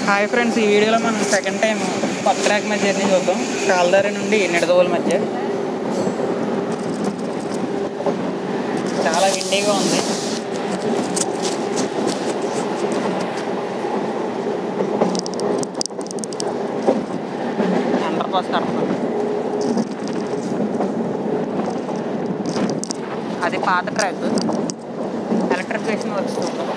hi friends ఈ వీడియోలో మనం సెకండ్ టైం కొత్త ట్రాక్ మధ్య జర్నీ చూద్దాం కాల్దారి నుండి నిడదవోలు మధ్య చాలా విండీగా ఉంది అండర్ పాస్ కడుతున్నాం అది పాత ట్రాక్ ఎలక్ట్రిఫికేషన్ వర్క్స్ చూద్దాం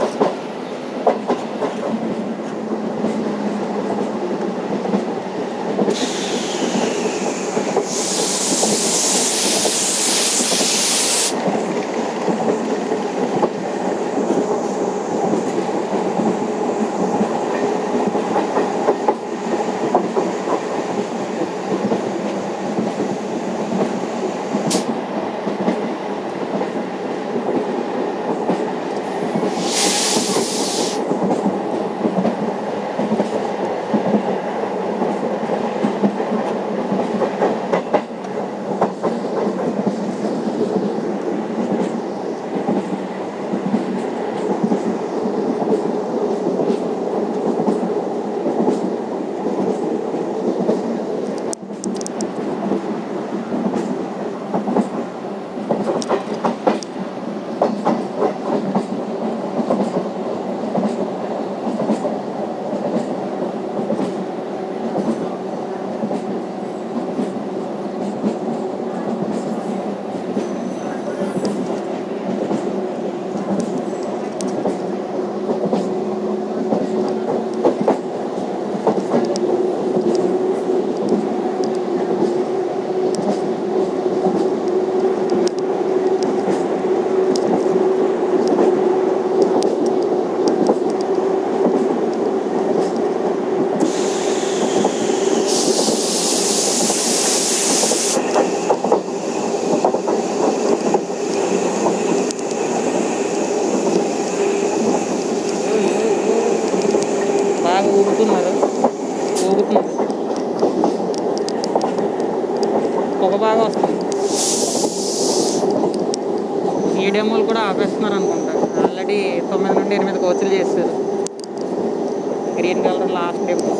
బాగా ఊగుతున్నారు ఊగుతున్నారు పొగ బాగా వస్తుంది ఈ డెమోలు కూడా ఆపేస్తున్నారు అనుకుంటా ఆల్రెడీ తొమ్మిది నుండి ఎనిమిది కోచ్లు చేస్తారు గ్రీన్ కలర్ లాస్ట్ డెమో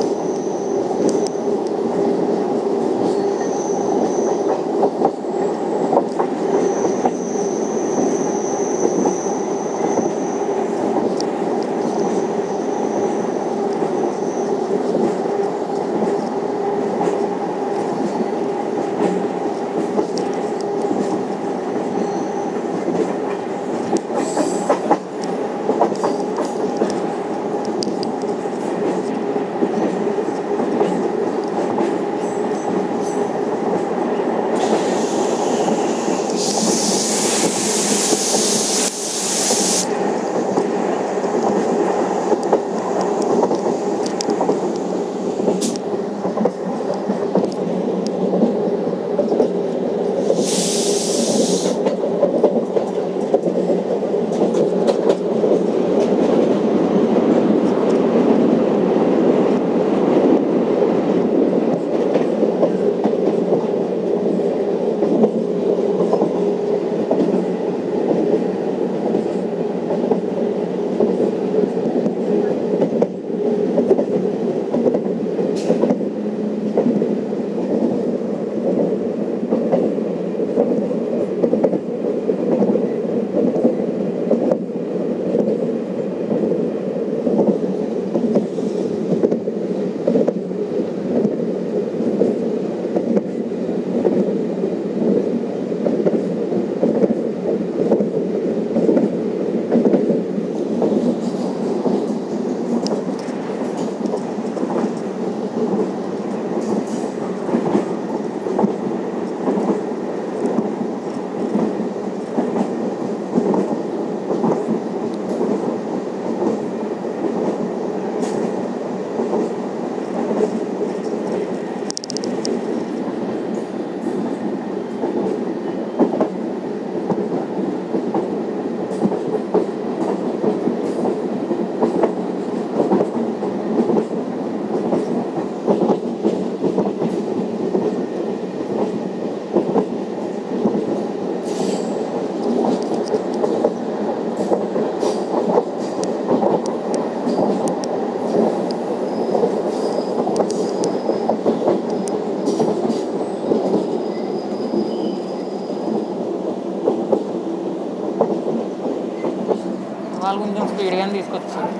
వాళ్ళు కొంచెం స్పీడ్గానే తీసుకొచ్చారు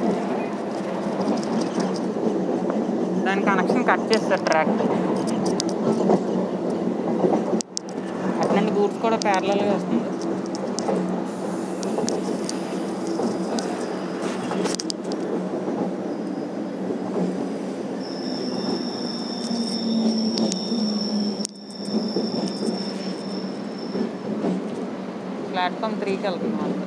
దాని కనెక్షన్ కట్ చేస్తారు ట్రాక్ అట్లాంటి గూడ్స్ కూడా ప్యారలల్గా వస్తుంది ప్లాట్ఫామ్ త్రీకి వెళ్తుంది వాళ్ళతో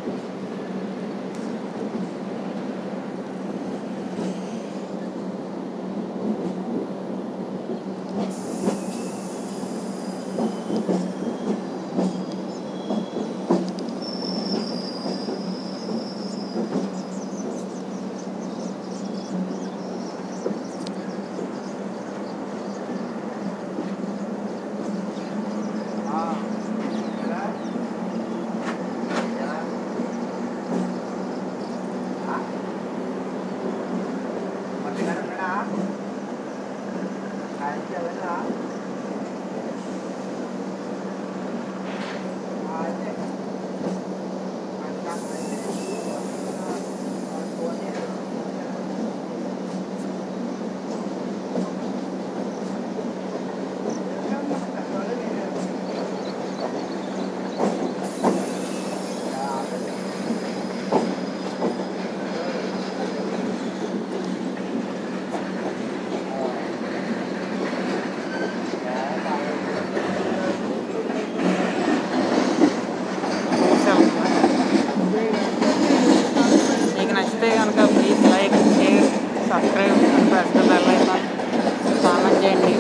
గూడ్స్ వెళ్తుంది మీకు నచ్చితే కనుక please like share subscribe and press the bell icon comment చేయండి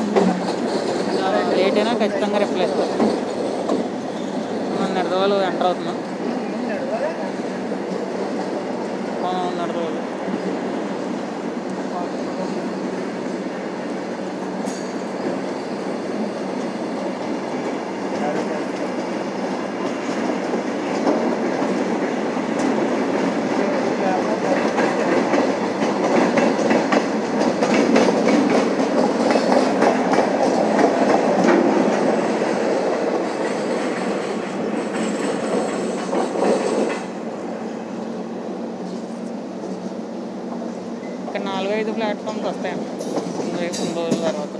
లేట్ అయినా ఖచ్చితంగా రిప్లై ఇస్తాను మన నిర్దవాళ్ళు ఎంటర్ అవుతున్నాం నిర్దవాళ్ళు ఇక్కడ నాలుగు ఐదు ప్లాట్ఫామ్స్ వస్తాయండి రేపు కొన్ని రోజుల తర్వాత